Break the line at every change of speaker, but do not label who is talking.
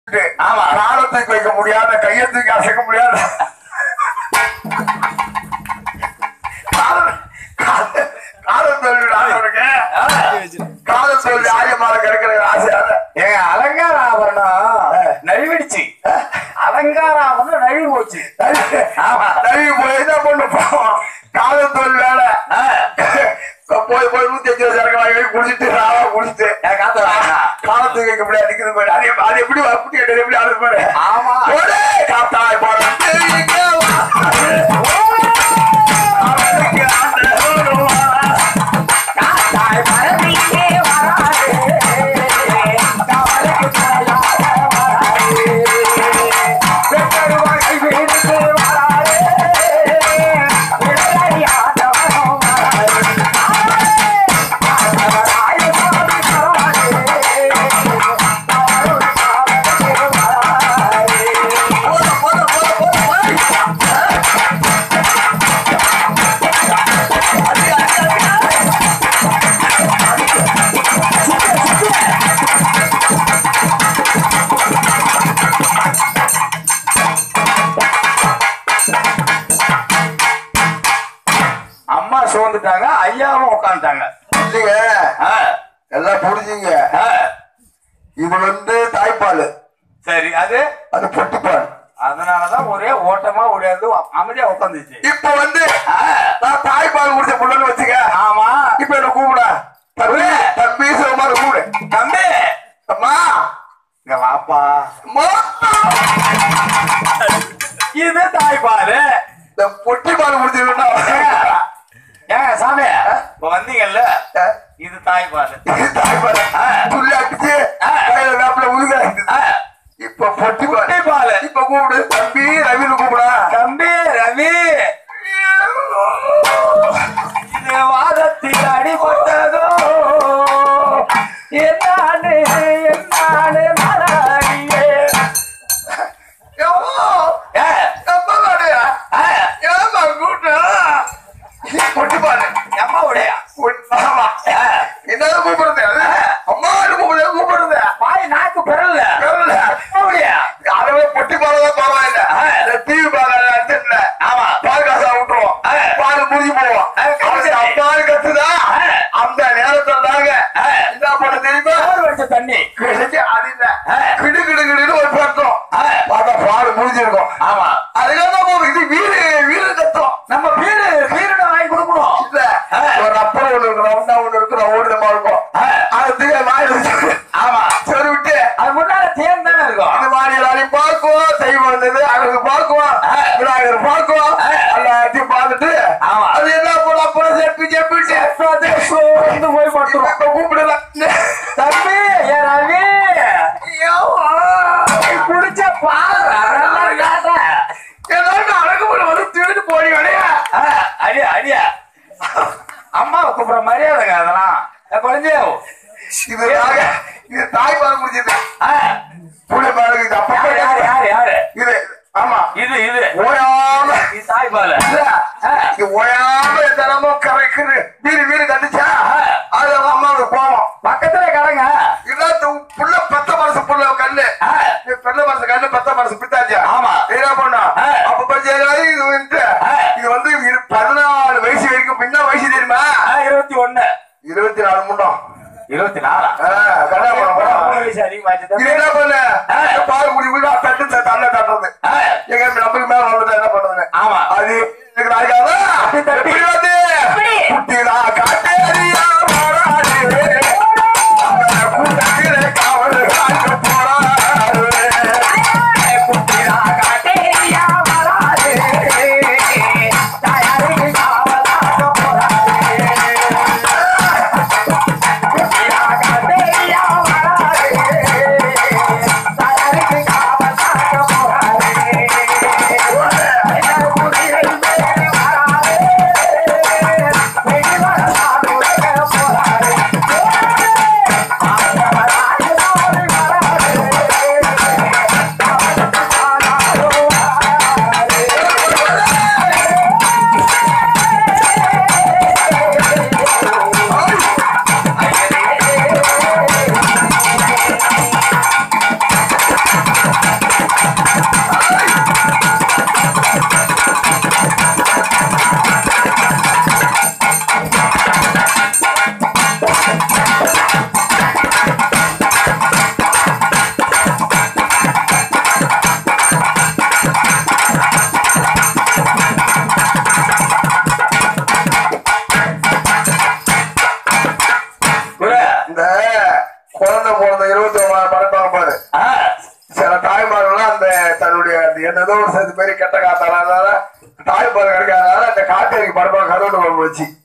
ஆமா காலத்துக்கு வைக்க முடியாத கையத்துக்கு அசைக்க முடியாத காலம் தோல்வி ஆசைப்படுங்க காலம் தோல்வி ஆயமாக கிடைக்கிற ஆசையாக
ஏங்க அலங்கார ஆபரணம் நழுவிடுச்சு அலங்கார ஆபரணம் நழுவி போச்சு
ஆமா தழுவி போய் என்ன பண்ணு பாவம் காலம் தோல்வி வேலை போய் போய் நூத்தி அஞ்சு சரக்கு வாங்கி போய் குடிச்சிட்டு ராவா குடிச்சிட்டு
ஏன் காத்து வாங்க.
காலத்துக்கு வைக்க முடியாது நிக்கிறது பாரு அது எப்படி- அது எப்படி அப்படி எப்படி ஆடுது பாரு
ஆமா
ஒரே காத்தாய் போல தெரியுங்க வா. அவனுக்கு ஆண்டவன் வா.
காத்தாய் மரபிலே வராதே. கவலைக்கு துணையாக வராதே. பெற்றோர்கள் வீடுக்கு வராதே. விளையாடியாதவனும் வராதே. காத்தவராய சாமி வராதே. அவருள் சாமிக்கு வராதே.
போத, போத, போத, போத, போத.
அம்மா சோர்ந்துட்டாங்க ஐயாவும் உட்காந்துட்டாங்க
இல்லைங்க எல்லாம் புரிஞ்சுங்க இது வந்து தாய்ப்பால்
சரி அது
அது பொட்டுப்பால்
அதனாலதான் ஒரே ஓட்டமா ஓடியாது அமைதியா உட்காந்துச்சு
இப்ப வந்து நான் தாய்ப்பால் குடிச்ச புள்ளன்னு வச்சுக்க
ஆமா
இப்ப என்ன கூப்பிட தம்பி தம்பி சிவமாரி கூப்பிடு
தம்பி
அம்மா
இங்க வாப்பா
அம்மா
இது தாய்ப்பாரு
இந்த பொட்டி பால் குடிச்சிருந்தா
ஏங்க சாமி இப்ப வந்தீங்கல்ல இது தாய்ப்பாரு
தாய்ப்பால் புள்ளி அடிச்சு கையில வேப்பில உழுக இப்ப பொட்டி பால்
பொட்டிப்பாலு.
இப்ப கூப்பிடு தம்பி ரவின்னு கூப்பிடா
தம்பி ரவி இது வாதத்தில் அடிபட்டதோ என்னான்னு என்னான்னு மறாரியே
எவ்வளோ
ஏ,
எவ்வளோ
ஆ,
ஏமா கூப்பிட்டு பொட்டி பால்
எம்மாவுடைய
ஆமா என்ன கூப்பிடுறது அம்மான்னு கூப்பிடு கூப்பிடுறது
வாய் நாக்கு பெறல
தெரியல.
எம்மாவுடைய
அதவே பொட்டி பாலதான் பரவாயில்ல இந்த டிவி பால் அடிச்சிருந்த
ஆமா
பால் காசா விட்டுருவோம்
ஆ.
பால் முடிஞ்சு போவோம்
ஆ, கட்டு
அவனுக்கு
சரி.
அப்பால் கத்துதா
ஆ.
அந்த நேரத்துல தாங்க
ஆ.
என்ன பண்ண தெரியுமா
சோறு வச்ச தண்ணி
கிடுக்கு அது இல்ல
ஆ.
கிடு கிடு கிடுன்னு ஒரு பட்டம்
ஆ.
பார்த்தா பால் முடிஞ்சிருக்கும்
ஆமா
அதுக்காக போகும் இது வீடு வீடு கத்தம்
நம்ம பீரு பீருட வாங்கி கொடுக்கணும்
இல்ல
ஆ.
ஒரு அப்பறம் ஒண்ணு இருக்கு ரவுண்டா ஒண்ணு இருக்கு ஓடுதமா இருக்கும்
ஆ.
அது வாயில் வச்சு
ஆமா
சரி விட்டு
அது முன்னால தேன் தானே இருக்கும்
இது மாதிரி எல்லாரையும் பார்க்குவோம் தெய்வம் வந்தது அழகு பார்க்குவோம்
ஆ.
விநாயகர் பார்க்குவோம்
ஆ.
எல்லாத்தையும் பார்த்துட்டு
ஆமா.
அது என்ன போல அப்புறம் செப்பி செப்பிட்டு
சோர்ந்து போய் பட்டுரும்
இப்ப கூப்பிடல
தம்பி ஏ ரவி
ஐயோ,
குடிச்ச பால் அதெல்லாம் காட்ட
ஏதாவது அழகு போல வந்து திருட்டு போடி வேலையா
ஆ, அடியா அடியா அம்மாவை கூப்பிடுற மரியாதைங்க அதெல்லாம் ஏ, குழந்தையோ
இது நாங்க இது தாய் பால் குடிச்சது
ஆ,
புள்ளி பால் இது அப்ப
யாரு யாரு யாரு யாரு
இது ஆமா
இது இது
ஓயாம
இது தாய் பால்
இல்ல, இது ஓயாம தினமும் கரைக்குது வீடு வீடு கண்டுச்சா அது அம்மாவுக்கு கோவம்
பக்கத்துல கடங்க
இல்லாத புள்ள பத்த மனசு புள்ள கல்லு
ஆ,
இது பெண்ண மனசு கல்லு பத்த மனசு பித்தாச்சா
ஆமா.
என்ன பண்ணா
ஆ.
அப்ப பஞ்சாயத்து இது வந்து
ஆ.
இது வந்து இது பதினாலு வயசு வரைக்கும் பின்ன வயசு தெரியுமா
ஆ, இருபத்தி ஒண்ணு
இருபத்தி நாலு முண்டம்
இருபத்தி நாலா
ஆ, கல்யாணம் பண்ண போறோம்.
மூணு வயசு அதிகமாச்சு
இது
தம்பி.
என்ன பண்ண
ஆ.
பால் குடி குடி தட்டு இந்த தள்ள தட்டுறது
ஆ,
எங்க நமக்கு மேல வந்துட்டா என்ன பண்றது
ஆமா.
அது எனக்கு நாய்க்காதா
அப்படி தட்டி.
எப்படி வந்து
எப்படி?
குட்டிடா காட்டேரியா போராடு கூட்டத்திலே காவல் காக்க போறாரு குட்டி சூரிய காத்து என்னதோ ஒரு சத்து பெரிய கெட்ட காத்தால தாய்ப்பால் கிடைக்காதனால அந்த காட்டேரிக்கு படப்பா கருவண்டு குழம்பு வச்சு